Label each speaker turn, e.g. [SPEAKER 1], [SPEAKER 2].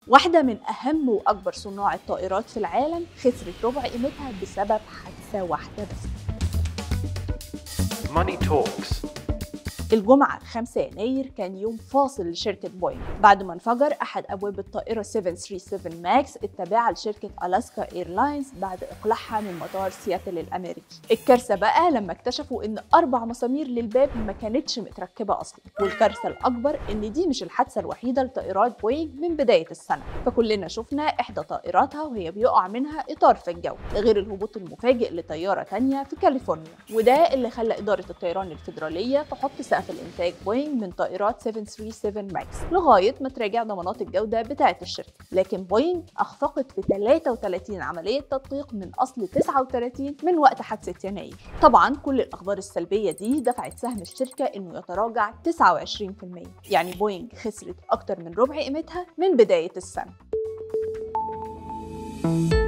[SPEAKER 1] واحدة من أهم وأكبر صناع الطائرات في العالم خسرت ربع قيمتها بسبب حادثة واحدة بس
[SPEAKER 2] Money Talks
[SPEAKER 1] الجمعة 5 يناير كان يوم فاصل لشركة بوينغ بعد ما انفجر أحد أبواب الطائرة 737 ماكس التابعة لشركة ألاسكا إيرلاينز بعد إقلاعها من مطار سياتل الأمريكي الكارثة بقى لما اكتشفوا إن أربع مسامير للباب ما كانتش متركبة أصلا والكارثة الأكبر إن دي مش الحادثة الوحيدة لطائرات بوينغ من بداية السنة فكلنا شفنا إحدى طائراتها وهي بيقع منها إطار في الجو ده غير الهبوط المفاجئ لطيارة تانية في كاليفورنيا وده اللي خلى إدارة الطيران الفيدرالية تحط سقف الإنتاج بوينغ من طائرات 737 ماكس لغاية ما تراجع ضمانات الجودة بتاعة الشركة لكن بوينغ أخفقت في 33 عملية تدقيق من أصل 39 من وقت حادثة يناير طبعا كل الأخبار السلبية دي دفعت سهم الشركة إنه يتراجع 29% يعني بوينغ خسرت أكتر من ربع قيمتها من بداية السنة